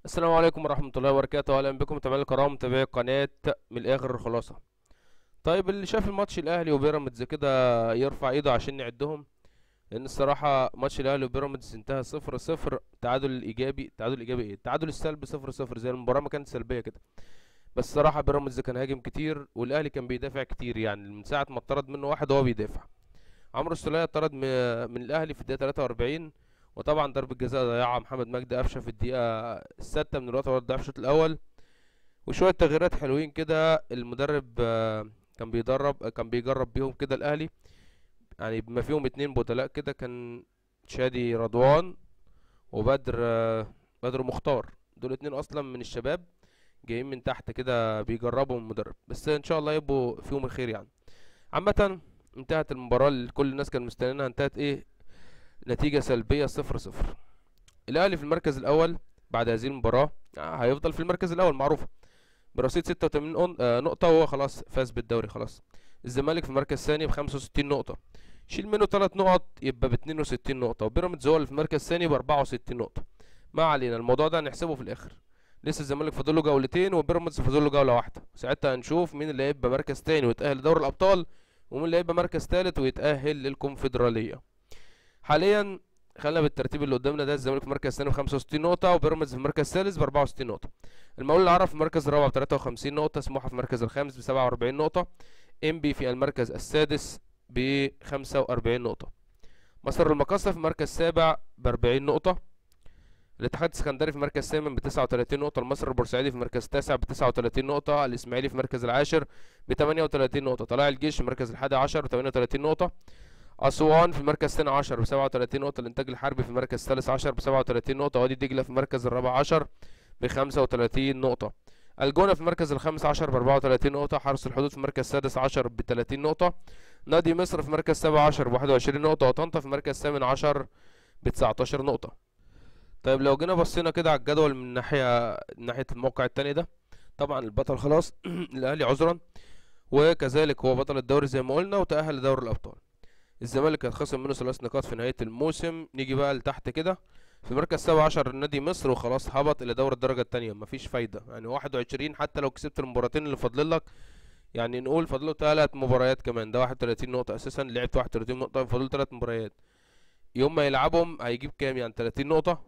السلام عليكم ورحمة الله وبركاته أهلا بكم متابعينا الكرام متابعي قناة من الآخر خلاصة طيب اللي شاف الماتش الأهلي وبيراميدز كده يرفع إيده عشان نعدهم لأن الصراحة ماتش الأهلي وبيراميدز انتهى صفر صفر تعادل إيجابي تعادل إيجابي إيه التعادل السلبي صفر صفر زي المباراة ما كانت سلبية كده بس الصراحة بيراميدز كان هاجم كتير والأهلي كان بيدافع كتير يعني من ساعة ما اتطرد منه واحد هو بيدافع عمرو السولية اتطرد م- من الأهلي في الدقيقة 43 وطبعا ضربة جزاء ضيعها محمد مجدي قفشة في الدقيقة الستة من الوقت ضيع في الشوط الأول وشوية تغييرات حلوين كده المدرب آه، كان بيدرب آه، كان بيجرب بيهم كده الأهلي يعني بما فيهم اتنين بدلاء كده كان شادي رضوان وبدر آه، بدر مختار دول اتنين أصلا من الشباب جايين من تحت كده بيجربهم المدرب بس إن شاء الله يبقوا فيهم الخير يعني عامة انتهت المباراة اللي كل الناس كانوا مستنيينها انتهت ايه نتيجة سلبية صفر صفر الأهلي في المركز الأول بعد هذه المباراة آه، هيفضل في المركز الأول معروفة برصيد 86 أون- آه، نقطة وهو خلاص فاز بالدوري خلاص الزمالك في المركز الثاني ب 65 نقطة شيل منه 3 نقط يبقى ب 62 نقطة وبيراميدز هو اللي في المركز الثاني ب 64 نقطة ما علينا الموضوع ده هنحسبه في الآخر لسه الزمالك فاضل له جولتين وبيراميدز فاضل له جولة واحدة ساعتها هنشوف مين اللي هيبقى مركز تاني ويتأهل لدوري الأبطال ومين اللي هيبقى مركز تالت ويتأهل للكونفدرالية حاليا خلينا بالترتيب اللي قدامنا ده الزمالك في المركز الثاني ب 65 نقطة وبيراميدز في المركز الثالث ب 64 نقطة. المقاولون العرب في المركز الرابع ب 53 نقطة، سموحة في المركز الخامس ب 47 نقطة، انبي في المركز السادس ب 45 نقطة. مصر المقاصة في المركز السابع ب 40 نقطة. الاتحاد السكندري في المركز الثامن ب 39 نقطة، المصري البورسعيدي في المركز التاسع ب 39 نقطة، الإسماعيلي في المركز العاشر ب 38 نقطة، طلائع الجيش في المركز الحادي عشر ب 38 نقطة، أسوان في المركز الثاني عشر ب 37 نقطة الإنتاج الحربي في المركز الثالث عشر ب 37 نقطة وادي دجلة في المركز الرابع عشر ب 35 نقطة الجونة في المركز الخامس عشر ب 34 نقطة حرس الحدود في المركز السادس عشر ب 30 نقطة نادي مصر في المركز السابع عشر ب 21 نقطة وطنطا في المركز الثامن عشر ب 19 نقطة طيب لو جينا بصينا كده على الجدول من ناحية ناحية الموقع التاني ده طبعا البطل خلاص الأهلي عذرا وكذلك هو بطل الدوري زي ما قلنا وتأهل لدوري الأبطال الزمالك هيتخصم منه ثلاث نقاط في نهاية الموسم نيجي بقى لتحت كده في المركز السابع عشر نادي مصر وخلاص هبط إلى دوري الدرجة التانية مفيش فايدة يعني واحد وعشرين حتى لو كسبت المباراتين اللي فاضل لك يعني نقول فاضله تلات مباريات كمان ده واحد وتلاتين نقطة أساسا لعبت واحد وتلاتين نقطة فاضله تلات مباريات يوم ما يلعبهم هيجيب كام يعني تلاتين نقطة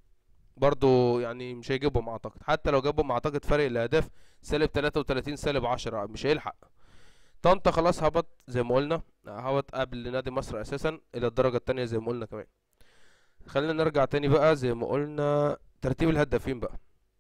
برضو يعني مش هيجيبهم أعتقد حتى لو جابهم أعتقد فرق الأهداف سالب تلاتة وتلاتين سالب عشرة مش هيلحق طنطا خلاص هبط زي ما قلنا هبط قبل نادي مصر اساسا الى الدرجه التانية زي ما قلنا كمان خلينا نرجع تاني بقى زي ما قلنا ترتيب الهدافين بقى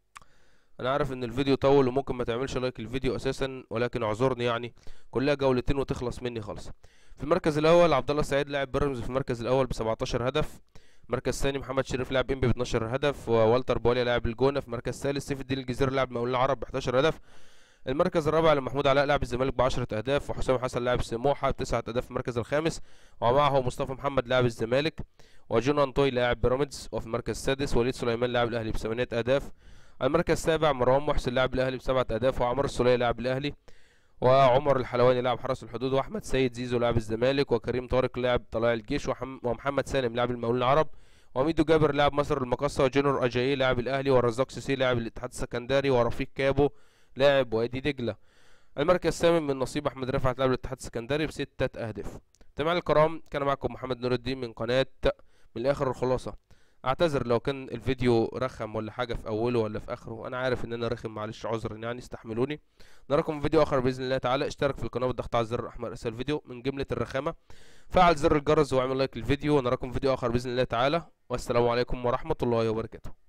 انا عارف ان الفيديو طول وممكن ما تعملش لايك الفيديو اساسا ولكن اعذرني يعني كلها جولتين وتخلص مني خالص في المركز الاول عبد الله السعيد لاعب بيراميدز في المركز الاول ب 17 هدف المركز الثاني محمد شريف لاعب انبي ب 12 هدف ووالتر بواليا لاعب الجونه في المركز الثالث سيف الدين الجزيري لاعب مقاولين العرب ب 11 هدف المركز الرابع لمحمود علاء لاعب الزمالك ب 10 اهداف وحسام حسن لاعب سموحه بتسعة اهداف في المركز الخامس ومعه مصطفى محمد لاعب الزمالك وجون انطوي لاعب بيراميدز وفي المركز السادس وليد سليمان لاعب الاهلي بثمانية اهداف المركز السابع مروان محسن لاعب الاهلي بسبعة اهداف وعمر السولية لاعب الاهلي وعمر الحلواني لاعب حرس الحدود واحمد سيد زيزو لاعب الزمالك وكريم طارق لاعب طلائع الجيش وحم- ومحمد سالم لاعب المقاولين العرب وميدو جابر لاعب مصر المقاصة وجونر اجاييه لاعب الاهلي والرزاق سيسي لاعب الاتحاد السكندري ورفيق كابو لاعب وادي دجله المركز الثامن من نصيب احمد رفعت لاعب الاتحاد السكندري بستة اهداف متابعينا الكرام كان معكم محمد نور الدين من قناة من الاخر الخلاصة اعتذر لو كان الفيديو رخم ولا حاجة في اوله ولا في اخره انا عارف ان انا رخم معلش عذرا يعني استحملوني نراكم في فيديو اخر باذن الله تعالى اشترك في القناة بالضغط على الزر الاحمر اسفل الفيديو من جملة الرخامة فعل زر الجرس واعمل لايك للفيديو ونراكم في فيديو اخر باذن الله تعالى والسلام عليكم ورحمة الله وبركاته